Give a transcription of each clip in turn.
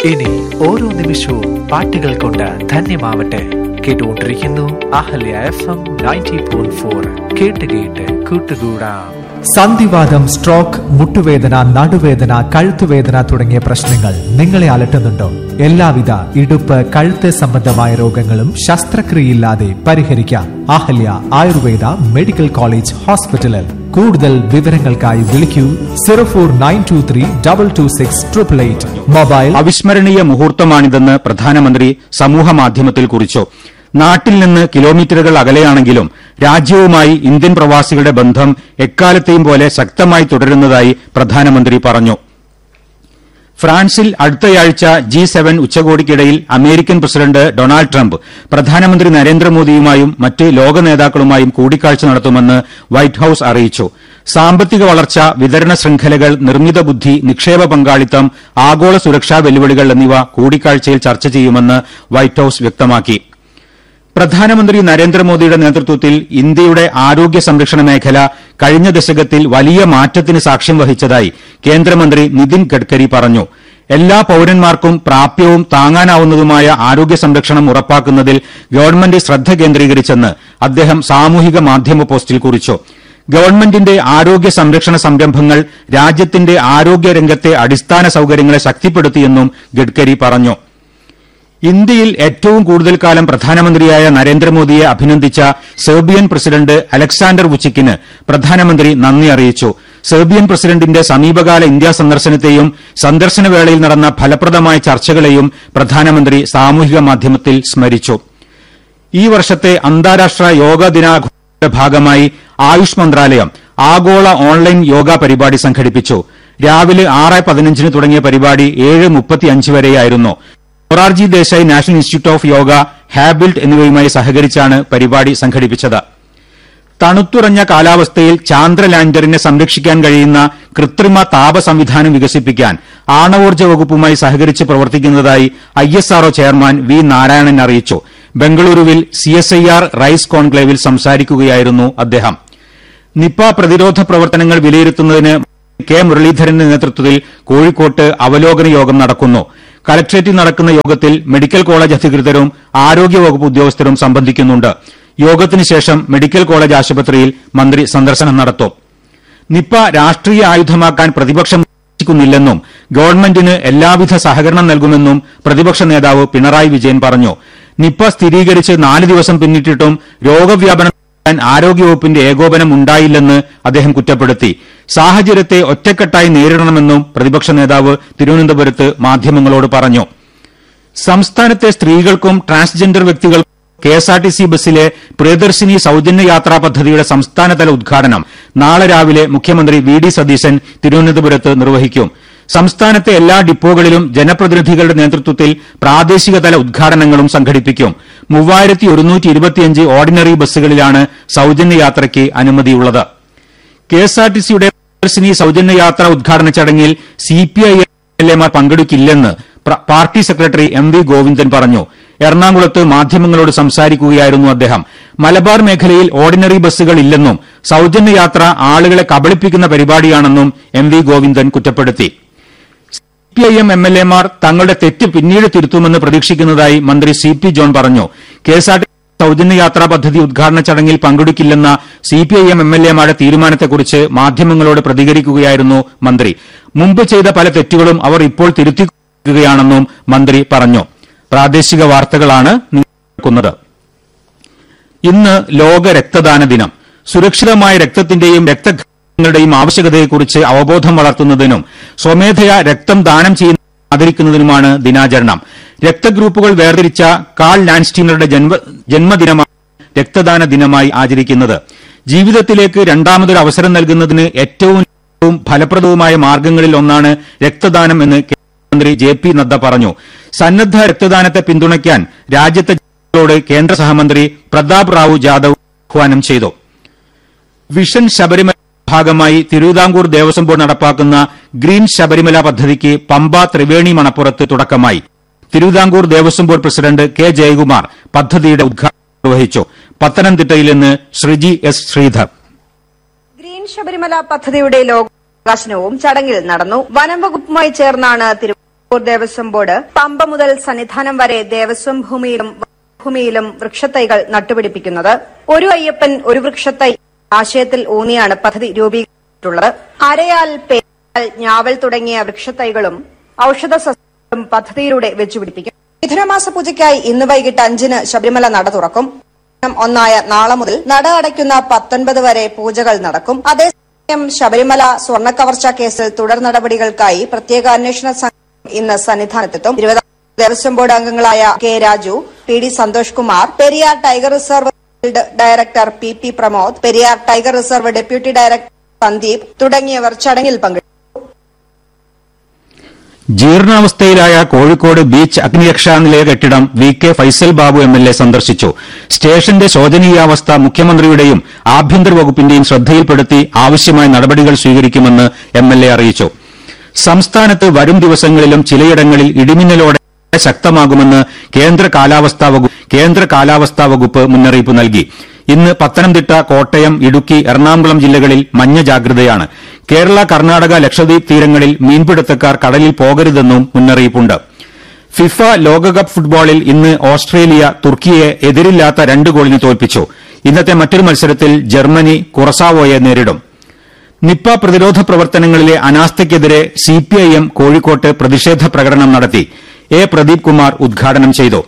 ഇനി ഓരോ നിമിഷവും പാട്ടുകൾ കൊണ്ട് ധന്യമാവട്ടെ കേട്ടുകൊണ്ടിരിക്കുന്നു Ahalya F M ninety point four കേട്ട് കേട്ട് കൂട്ടുകൂടാം സന്ധിവാദം സ്ട്രോക്ക് മുട്ടുവേദന നടുവേദന കഴുത്തുവേദന തുടങ്ങിയ പ്രശ്നങ്ങൾ നിങ്ങളെ അലട്ടുന്നുണ്ടോ എല്ലാവിധ ഇടുപ്പ് കഴുത്ത് സംബന്ധമായ രോഗങ്ങളും ശസ്ത്രക്രിയയില്ലാതെ പരിഹരിക്കാം അഹല്യ ആയുർവേദ മെഡിക്കൽ കോളേജ് ഹോസ്പിറ്റലിൽ കൂടുതൽ വിവരങ്ങൾക്കായി വിളിക്കൂ zero four nine two three double two six triple eight mobile അവിസ്മരണീയ മുഹൂർത്തമാണിതെന്ന് പ്രധാനമന്ത്രി സമൂഹമാധ്യമത്തിൽ കുറിച്ചു നാട്ടിൽ നിന്ന് കിലോമീറ്ററുകൾ അകലെയാണെങ്കിലും രാജ്യവുമായി ഇന്ത്യൻ പ്രവാസികളുടെ ബന്ധം എക്കാലത്തെയും പോലെ ശക്തമായി തുടരുന്നതായി പ്രധാനമന്ത്രി പറഞ്ഞു ഫ്രാൻസിൽ അടുത്തയാഴ്ച ജി സെവൻ ഉച്ചകോടിക്കിടയിൽ അമേരിക്കൻ പ്രസിഡന്റ് ഡൊണാൾഡ് ട്രംപ് പ്രധാനമന്ത്രി നരേന്ദ്രമോദിയുമായും മറ്റ് ലോക നേതാക്കളുമായും കൂടിക്കാഴ്ച നടത്തുമെന്ന് വൈറ്റ് ഹൌസ് അറിയിച്ചു സാമ്പത്തിക വളർച്ച വിതരണ ശൃംഖലകൾ നിർമ്മിത ബുദ്ധി നിക്ഷേപ പങ്കാളിത്തം ആഗോള സുരക്ഷാ വെല്ലുവിളികൾ എന്നിവ കൂടിക്കാഴ്ചയിൽ ചർച്ച ചെയ്യുമെന്ന് വൈറ്റ് ഹൌസ് വ്യക്തമാക്കി പ്രധാനമന്ത്രി നരേന്ദ്രമോദിയുടെ നേതൃത്വത്തിൽ ഇന്ത്യയുടെ ആരോഗ്യ സംരക്ഷണ മേഖല കഴിഞ്ഞ ദശകത്തിൽ വലിയ മാറ്റത്തിന് സാക്ഷ്യം വഹിച്ചതായി കേന്ദ്രമന്ത്രി നിതിൻ ഗഡ്കരി പറഞ്ഞു എല്ലാ പൌരന്മാർക്കും പ്രാപ്യവും താങ്ങാനാവുന്നതുമായ ആരോഗ്യ സംരക്ഷണം ഉറപ്പാക്കുന്നതിൽ ഗവൺമെന്റ് ശ്രദ്ധ കേന്ദ്രീകരിച്ചെന്ന് അദ്ദേഹം സാമൂഹിക മാധ്യമ പോസ്റ്റിൽ കുറിച്ചു ഗവൺമെന്റിന്റെ ആരോഗ്യ സംരക്ഷണ സംരംഭങ്ങൾ രാജ്യത്തിന്റെ ആരോഗ്യ രംഗത്തെ അടിസ്ഥാന സൌകര്യങ്ങളെ ശക്തിപ്പെടുത്തിയെന്നും ഗഡ്കരി പറഞ്ഞു ഇന്ത്യയിൽ ഏറ്റവും കൂടുതൽ കാലം പ്രധാനമന്ത്രിയായ നരേന്ദ്രമോദിയെ അഭിനന്ദിച്ച സെർബിയൻ പ്രസിഡന്റ് അലക്സാണ്ടർ വുച്ചിക്കിന് പ്രധാനമന്ത്രി നന്ദി അറിയിച്ചു സെർബിയൻ പ്രസിഡന്റിന്റെ സമീപകാല ഇന്ത്യാ സന്ദർശനത്തെയും സന്ദർശനവേളയിൽ നടന്ന ഫലപ്രദമായ ചർച്ചകളെയും പ്രധാനമന്ത്രി സാമൂഹിക മാധ്യമത്തിൽ സ്മരിച്ചു ഈ വർഷത്തെ അന്താരാഷ്ട്ര യോഗ ദിനാഘോഷത്തിന്റെ ഭാഗമായി ആയുഷ് മന്ത്രാലയം ആഗോള ഓൺലൈൻ യോഗ പരിപാടി സംഘടിപ്പിച്ചു രാവിലെ ആറ് പതിനഞ്ചിന് തുടങ്ങിയ പരിപാടി ഏഴ് മുപ്പത്തിയഞ്ച് വരെയായിരുന്നു Morarji Desai national institute of Yoga ഹാബിൽറ്റ് എന്നിവയുമായി സഹകരിച്ചാണ് പരിപാടി സംഘടിപ്പിച്ചത് തണുത്തുറഞ്ഞ കാലാവസ്ഥയിൽ ചാന്ദ്ര ലാൻഡറിനെ സംരക്ഷിക്കാൻ കഴിയുന്ന കൃത്രിമ താപ സംവിധാനം വികസിപ്പിക്കാൻ ആണവോർജ്ജ വകുപ്പുമായി സഹകരിച്ച് പ്രവർത്തിക്കുന്നതായി I S RO chairman V Narayanan അറിയിച്ചു ബംഗളൂരുവിൽ C S I R rise കോൺക്ലേവിൽ സംസാരിക്കുകയായിരുന്നു അദ്ദേഹം നിപ പ്രതിരോധ പ്രവർത്തനങ്ങൾ വിലയിരുത്തുന്നതിന് കെ മുരളീധരന്റെ നേതൃത്വത്തിൽ കോഴിക്കോട്ട് അവലോകന യോഗം നടക്കുന്നു കലക്ട്രേറ്റിൽ നടക്കുന്ന യോഗത്തിൽ മെഡിക്കൽ കോളേജ് അധികൃതരും ആരോഗ്യവകുപ്പ് ഉദ്യോഗസ്ഥരും സംബന്ധിക്കുന്നുണ്ട് യോഗത്തിന് ശേഷം മെഡിക്കൽ കോളേജ് ആശുപത്രിയിൽ മന്ത്രി സന്ദർശനം നടത്തും നിപ രാഷ്ട്രീയ ആയുധമാക്കാൻ പ്രതിപക്ഷം ഉദ്ദേശിക്കുന്നില്ലെന്നും ഗവൺമെന്റിന് എല്ലാവിധ സഹകരണം നൽകുമെന്നും പ്രതിപക്ഷ നേതാവ് പിണറായി വിജയൻ പറഞ്ഞു നിപ സ്ഥിരീകരിച്ച് നാല് ദിവസം പിന്നിട്ടിട്ടും രോഗവ്യാപനം തടയാൻ ആരോഗ്യവകുപ്പിന്റെ ഏകോപനം ഉണ്ടായില്ലെന്ന് അദ്ദേഹം കുറ്റപ്പെടുത്തി സാഹചര്യത്തെ ഒറ്റക്കെട്ടായി നേരിടണമെന്നും പ്രതിപക്ഷ നേതാവ് തിരുവനന്തപുരത്ത് മാധ്യമങ്ങളോട് പറഞ്ഞു സംസ്ഥാനത്തെ സ്ത്രീകൾക്കും ട്രാൻസ്ജെൻഡർ വ്യക്തികൾക്കും കെഎസ്ആർടിസി ബസ്സിലെ പ്രിയദർശിനി സൌജന്യ യാത്രാ പദ്ധതിയുടെ സംസ്ഥാനതല ഉദ്ഘാടനം നാളെ രാവിലെ മുഖ്യമന്ത്രി വി ഡി സതീശൻ തിരുവനന്തപുരത്ത് നിർവഹിക്കും സംസ്ഥാനത്തെ എല്ലാ ഡിപ്പോകളിലും ജനപ്രതിനിധികളുടെ നേതൃത്വത്തിൽ പ്രാദേശികതല ഉദ്ഘാടനങ്ങളും സംഘടിപ്പിക്കും മൂവായിരത്തി ഒരുന്നൂറ്റി ഇരുപത്തിയഞ്ച് ഓർഡിനറി ബസ്സുകളിലാണ് സൌജന്യ യാത്രയ്ക്ക് അനുമതിയുള്ളത് കെഎസ്ആർടിസിയുടെ പ്രിയദർശിനി സൌജന്യ യാത്രാ ഉദ്ഘാടന ചടങ്ങിൽ സിപിഐ എംഎൽഎമാർ പങ്കെടുക്കില്ലെന്ന് പ്ര- party secretary M V Govindan പറഞ്ഞു എറണാകുളത്ത് മാധ്യമങ്ങളോട് സംസാരിക്കുകയായിരുന്നു അദ്ദേഹം മലബാർ മേഖലയിൽ ഓർഡിനറി ബസ്സുകൾ ഇല്ലെന്നും സൌജന്യ യാത്ര ആളുകളെ കബളിപ്പിക്കുന്ന പരിപാടിയാണെന്നും എം വി ഗോവിന്ദൻ കുറ്റപ്പെടുത്തി സിപിഐഎം എംഎൽഎമാർ തങ്ങളുടെ തെറ്റ് പിന്നീട് തിരുത്തുമെന്ന് പ്രതീക്ഷിക്കുന്നതായി മന്ത്രി സി പി ജോൺ പറഞ്ഞു കെഎസ്ആർടി സൌജന്യ യാത്രാ പദ്ധതി ഉദ്ഘാടന ചടങ്ങിൽ പങ്കെടുക്കില്ലെന്ന സിപിഐഎം എംഎൽഎമാരുടെ തീരുമാനത്തെക്കുറിച്ച് മാധ്യമങ്ങളോട് പ്രതികരിക്കുകയായിരുന്നു മന്ത്രി മുമ്പ് ചെയ്ത പല തെറ്റുകളും അവർ ഇപ്പോൾ തിരുത്തിക്കുകയാണെന്നും മന്ത്രി പറഞ്ഞു പ്രാദേശിക വാർത്തകളാണ് നിങ്ങൾ കേൾക്കുന്നത് ഇന്ന് ലോക രക്തദാന ദിനം സുരക്ഷിതമായ രക്തത്തിന്റെയും രക്തങ്ങളുടെയും ആവശ്യകതയെക്കുറിച്ച് അവബോധം വളർത്തുന്നതിനും സ്വമേധയാ രക്തം ദാനം ചെയ്യുന്ന ആദരിക്കുന്നതിനുമാണ് ദിനാചരണം രക്തഗ്രൂപ്പുകൾ വേർതിരിച്ച കാൾ ലാൻസ്റ്റീനറുടെ ജന്മ ജന്മദിനമാണ് രക്തദാന ദിനമായി ആചരിക്കുന്നത് ജീവിതത്തിലേക്ക് രണ്ടാമതൊരു അവസരം നൽകുന്നതിന് ഏറ്റവും ലളിതവും ഫലപ്രദവുമായ മാർഗങ്ങളിൽ ഒന്നാണ് രക്തദാനം എന്ന് കേന്ദ്രമന്ത്രി ജെ പി നദ്ദ പറഞ്ഞു സന്നദ്ധ രക്തദാനത്തെ പിന്തുണയ്ക്കാൻ രാജ്യത്തെ ജനങ്ങളോട് കേന്ദ്ര സഹമന്ത്രി പ്രതാപ് റാവു ജാദവ് ആഹ്വാനം ചെയ്തു വിഷൻ ശബരിമല ഭാഗമായി തിരുവിതാംകൂർ ദേവസ്വം ബോർഡ് നടപ്പാക്കുന്ന ഗ്രീൻ ശബരിമല പദ്ധതിക്ക് പമ്പ ത്രിവേണി മണപ്പുറത്ത് തുടക്കമായി Thiruvithamkoor Devaswom board president K Jayakumar പദ്ധതിയുടെ ഉദ്ഘാടനം നിർവഹിച്ചു പത്തനംതിട്ടയിൽ നിന്ന് ശ്രീജി എസ് ശ്രീധർ ഗ്രീൻ ശബരിമല പദ്ധതിയുടെ ലോകാശനവും ചടങ്ങിൽ നടന്നു വനം വകുപ്പുമായി ചേർന്നാണ് തിരു തിരുവിതാംകൂർ ദേവസ്വം ബോർഡ് പമ്പ മുതൽ സന്നിധാനം വരെ ദേവസ്വം ഭൂമിയിലും ഭൂമിയിലും വൃക്ഷത്തൈകൾ നട്ടുപിടിപ്പിക്കുന്നത് ഒരു അയ്യപ്പൻ ഒരു വൃക്ഷത്തൈ ആശയത്തിൽ ഊന്നിയാണ് പദ്ധതി രൂപീകരിച്ചിട്ടുള്ളത് അരയാൽ പേരാൽ ഞാവൽ തുടങ്ങിയ വൃക്ഷത്തൈകളും ഔഷധ സസ്യങ്ങളും പദ്ധതിയിലൂടെ വെച്ചുപിടിപ്പിക്കും മിഥുനമാസ പൂജയ്ക്കായി ഇന്ന് വൈകിട്ട് അഞ്ചിന് ശബരിമല നട തുറക്കും ഒന്നായ നാളെ മുതൽ നട അടയ്ക്കുന്ന പത്തൊൻപത് വരെ പൂജകൾ നടക്കും അതേസമയം ശബരിമല സ്വർണ്ണക്കവർച്ച കേസിൽ തുടർ നടപടികൾക്കായി പ്രത്യേക അന്വേഷണ സംഘം ഇന്ന് സന്നിധാനത്തെത്തും തിരുവിതാംകൂർ ദേവസ്വം ബോർഡ് അംഗങ്ങളായ K Raju P D Santhosh Kumar Periyar tiger reserve field director P P Pramod Periyar tiger reserve deputy director Sandeep തുടങ്ങിയവർ ചടങ്ങിൽ പങ്കെടുത്തു ജീർണാവസ്ഥയിലായ കോഴിക്കോട് ബീച്ച് അഗ്നിരക്ഷാനിലയ കെട്ടിടം V K Faisal Babu M L A സന്ദർശിച്ചു സ്റ്റേഷന്റെ ശോചനീയാവസ്ഥ മുഖ്യമന്ത്രിയുടെയും ആഭ്യന്തര വകുപ്പിന്റെയും ശ്രദ്ധയിൽപ്പെടുത്തി ആവശ്യമായ നടപടികൾ സ്വീകരിക്കുമെന്ന് എം എൽ എ അറിയിച്ചു സംസ്ഥാനത്ത് വരും ദിവസങ്ങളിലും ചിലയിടങ്ങളിൽ ഇടിമിന്നലോടെ ശക്തമാകുമെന്ന് കേന്ദ്ര കാലാവസ്ഥാ വകുപ്പ് കേന്ദ്ര കാലാവസ്ഥാ വകുപ്പ് മുന്നറിയിപ്പ് നൽകി ഇന്ന് പത്തനംതിട്ട കോട്ടയം ഇടുക്കി എറണാകുളം ജില്ലകളിൽ മഞ്ഞ ജാഗ്രതയാണ് കേരള കർണാടക ലക്ഷദ്വീപ് തീരങ്ങളിൽ മീൻപിടുത്തക്കാർ കടലിൽ പോകരുതെന്നും മുന്നറിയിപ്പുണ്ട് ഫിഫ ലോകകപ്പ് ഫുട്ബോളിൽ ഇന്ന് ഓസ്ട്രേലിയ തുർക്കിയെ എതിരില്ലാത്ത രണ്ട് ഗോളിന് തോൽപ്പിച്ചു ഇന്നത്തെ മറ്റൊരു മത്സരത്തിൽ ജർമ്മനി കുറസാവോയെ നേരിടും നിപ്പ പ്രതിരോധ പ്രവർത്തനങ്ങളിലെ അനാസ്ഥയ്ക്കെതിരെ സിപിഐഎം കോഴിക്കോട്ട് പ്രതിഷേധ പ്രകടനം നടത്തി എ പ്രദീപ് കുമാർ ഉദ്ഘാടനം ചെയ്തു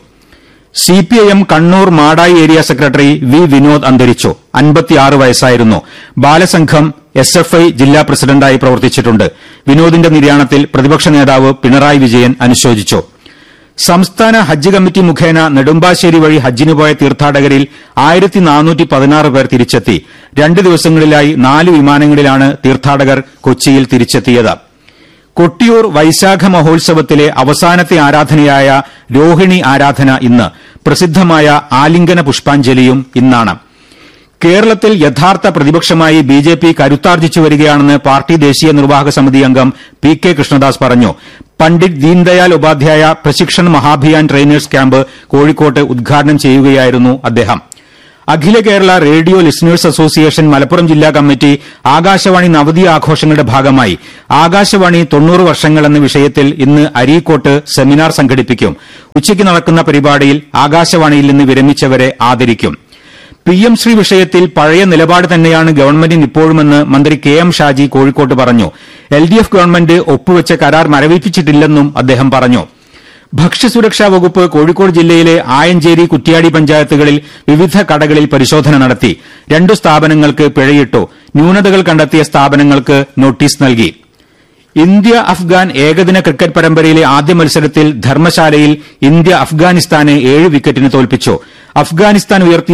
CPIM Kannur Madayi area secretary V Vinod അന്തരിച്ചു അൻപത്തിയാറ് വയസ്സായിരുന്നു ബാലസംഘം എസ് എഫ് ഐ ജില്ലാ പ്രസിഡന്റായി പ്രവർത്തിച്ചിട്ടുണ്ട് വിനോദിന്റെ നിര്യാണത്തിൽ പ്രതിപക്ഷ നേതാവ് പിണറായി വിജയൻ അനുശോചിച്ചു സംസ്ഥാന ഹജ്ജ് കമ്മിറ്റി മുഖേന നെടുമ്പാശ്ശേരി വഴി ഹജ്ജിന് പോയ തീർത്ഥാടകരിൽ ആയിരത്തി നാനൂറ്റി പതിനാറ് പേർ തിരിച്ചെത്തി രണ്ട് ദിവസങ്ങളിലായി നാല് വിമാനങ്ങളിലാണ് തീർത്ഥാടകർ കൊച്ചിയിൽ തിരിച്ചെത്തിയത് കൊട്ടിയൂർ വൈശാഖ മഹോത്സവത്തിലെ അവസാനത്തെ ആരാധനയായ രോഹിണി ആരാധന ഇന്ന് പ്രസിദ്ധമായ ആലിംഗന പുഷ്പാഞ്ജലിയും ഇന്നാണ് കേരളത്തിൽ യഥാർത്ഥ പ്രതിപക്ഷമായി ബി ജെ പി കരുത്താർജിച്ചു വരികയാണെന്ന് പാർട്ടി ദേശീയ നിർവാഹക സമിതി അംഗം പി കെ കൃഷ്ണദാസ് പറഞ്ഞു പണ്ഡിറ്റ് ദീൻദയാൽ ഉപാധ്യായ പ്രശിക്ഷൺ മഹാഭിയാൻ ട്രെയിനേഴ്സ് ക്യാമ്പ് കോഴിക്കോട്ട് ഉദ്ഘാടനം ചെയ്യുകയായിരുന്നു അദ്ദേഹം Akhila Kerala radio listeners association Malappuram ജില്ലാ കമ്മിറ്റി ആകാശവാണി നവതി ആഘോഷങ്ങളുടെ ഭാഗമായി ആകാശവാണി തൊണ്ണൂറ് വർഷങ്ങൾ എന്ന വിഷയത്തിൽ ഇന്ന് അരീക്കോട്ട് സെമിനാർ സംഘടിപ്പിക്കും ഉച്ചയ്ക്ക് നടക്കുന്ന പരിപാടിയിൽ ആകാശവാണിയിൽ നിന്ന് വിരമിച്ചവരെ ആദരിക്കും പി എം ശ്രീ വിഷയത്തിൽ പഴയ നിലപാട് തന്നെയാണ് ഗവൺമെന്റിന് ഇപ്പോഴുമെന്ന് മന്ത്രി കെ എം ഷാജി കോഴിക്കോട്ട് പറഞ്ഞു എൽ ഡി എഫ് ഗവൺമെന്റ് ഒപ്പുവെച്ച കരാർ മരവിപ്പിച്ചിട്ടില്ലെന്നും അദ്ദേഹം പറഞ്ഞു ഭക്ഷ്യസുരക്ഷാ വകുപ്പ് കോഴിക്കോട് ജില്ലയിലെ ആയഞ്ചേരി കുറ്റ്യാടി പഞ്ചായത്തുകളിൽ വിവിധ കടകളിൽ പരിശോധന നടത്തി രണ്ടു സ്ഥാപനങ്ങൾക്ക് പിഴയിട്ടു ന്യൂനതകൾ കണ്ടെത്തിയ സ്ഥാപനങ്ങൾക്ക് നോട്ടീസ് നൽകി ഇന്ത്യ അഫ്ഗാൻ ഏകദിന ക്രിക്കറ്റ് പരമ്പരയിലെ ആദ്യ മത്സരത്തിൽ ധർമ്മശാലയിൽ ഇന്ത്യ അഫ്ഗാനിസ്ഥാനെ ഏഴ് വിക്കറ്റിന് തോൽപ്പിച്ചു അഫ്ഗാനിസ്ഥാൻ ഉയർത്തിയ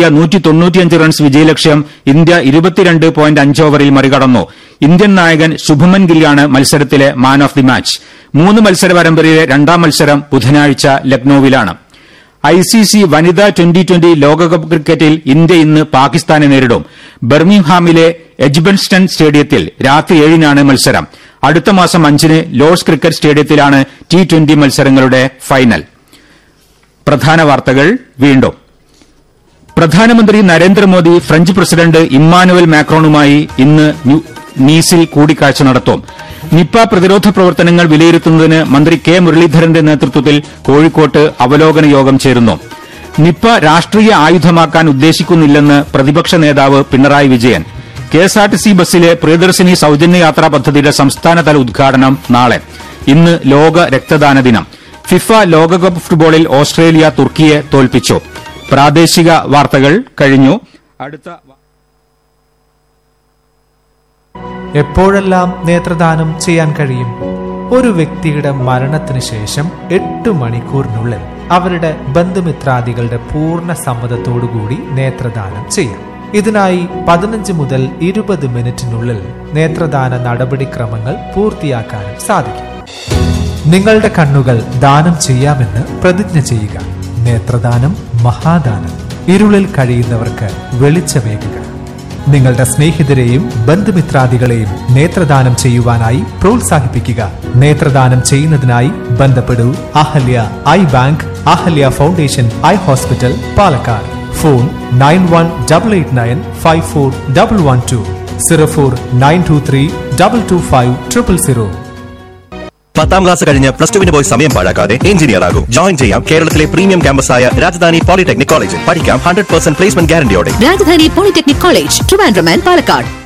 റൺസ് വിജയലക്ഷ്യം ഇന്ത്യ ഇരുപത്തിരണ്ട് പോയിന്റ് അഞ്ച് ഓവറിൽ മറികടന്നു ഇന്ത്യൻ നായകൻ ശുഭമൻ ഗില്ലാണ് മത്സരത്തിലെ മാൻ ഓഫ് ദി മാച്ച് മൂന്ന് മത്സര പരമ്പരയിലെ രണ്ടാം മത്സരം ബുധനാഴ്ച ലക്നൌവിലാണ് ഐസിസി വനിതാ ട്വന്റി ട്വന്റി ലോകകപ്പ് ക്രിക്കറ്റിൽ ഇന്ത്യ ഇന്ന് പാകിസ്ഥാനെ നേരിടും ബർമിംഗ്ഹാമിലെ എജ്ബൻസ്റ്റൺ സ്റ്റേഡിയത്തിൽ രാത്രി ഏഴിനാണ് മത്സരം അടുത്ത മാസം അഞ്ചിന് ലോർഡ്സ് ക്രിക്കറ്റ് സ്റ്റേഡിയത്തിലാണ് ടി ട്വന്റി മത്സരങ്ങളുടെ ഫൈനൽ പ്രധാന വാർത്തകൾ വീണ്ടും പ്രധാനമന്ത്രി നരേന്ദ്രമോദി ഫ്രഞ്ച് പ്രസിഡന്റ് ഇമ്മാനുവൽ മാക്രോണുമായി ഇന്ന് നീസിൽ കൂടിക്കാഴ്ച നടത്തും നിപ്പ പ്രതിരോധ പ്രവർത്തനങ്ങൾ വിലയിരുത്തുന്നതിന് മന്ത്രി കെ മുരളീധരന്റെ നേതൃത്വത്തിൽ കോഴിക്കോട്ട് അവലോകന യോഗം ചേരുന്നു നിപ്പ രാഷ്ട്രീയ ആയുധമാക്കാൻ ഉദ്ദേശിക്കുന്നില്ലെന്ന് പ്രതിപക്ഷ നേതാവ് പിണറായി വിജയൻ കെഎസ്ആർടിസി ബസ്സിലെ പ്രിയദർശിനി സൌജന്യ യാത്രാ പദ്ധതിയുടെ സംസ്ഥാനതല ഉദ്ഘാടനം നാളെ ഇന്ന് ലോക രക്തദാന ദിനം ഫിഫ ലോകകപ്പ് ഫുട്ബോളിൽ ഓസ്ട്രേലിയ തുർക്കിയെ തോൽപ്പിച്ചു പ്രാദേശിക വാർത്തകൾ കഴിഞ്ഞു അടുത്ത എപ്പോഴെല്ലാം നേത്രദാനം ചെയ്യാൻ കഴിയും ഒരു വ്യക്തിയുടെ മരണത്തിന് ശേഷം എട്ട് മണിക്കൂറിനുള്ളിൽ അവരുടെ ബന്ധുമിത്രാദികളുടെ പൂർണ്ണ സമ്മതത്തോടുകൂടി നേത്രദാനം ചെയ്യാം ഇതിനായി പതിനഞ്ച് മുതൽ ഇരുപത് മിനിറ്റിനുള്ളിൽ നേത്രദാന നടപടിക്രമങ്ങൾ പൂർത്തിയാക്കാനും സാധിക്കും നിങ്ങളുടെ കണ്ണുകൾ ദാനം ചെയ്യാമെന്ന് പ്രതിജ്ഞ ചെയ്യുക നേത്രദാനം മഹാദാനം ഇരുളിൽ കഴിയുന്നവർക്ക് വെളിച്ചമേകുക നിങ്ങളുടെ സ്നേഹിതരെയും ബന്ധുമിത്രാദികളെയും നേത്രദാനം ചെയ്യുവാനായി പ്രോത്സാഹിപ്പിക്കുക നേത്രദാനം ചെയ്യുന്നതിനായി ബന്ധപ്പെടൂ Ahalya eye bank Ahalya foundation eye hospital Palakkad phone nine one double eight nine five four double one two zero four nine two three double two five triple zero പത്താം ക്ലാസ് കഴിഞ്ഞ് പ്ലസ് ടുവിന് പോയി സമയം പാഴാക്കാതെ എഞ്ചിനീയർ ആകും ജോയിൻ ചെയ്യാം കേരളത്തിലെ പ്രീമിയം ക്യാമ്പസായ രാജധാനി പോളിടെക്നിക് കോളേജിൽ പഠിക്കാം ഹൺഡ്രഡ് പെർസെന്റ് പ്ലേസ്മെന്റ് ഗ്യാരണ്ടിയോടെ Rajadhani polytechnic college Trivandrum and Palakkad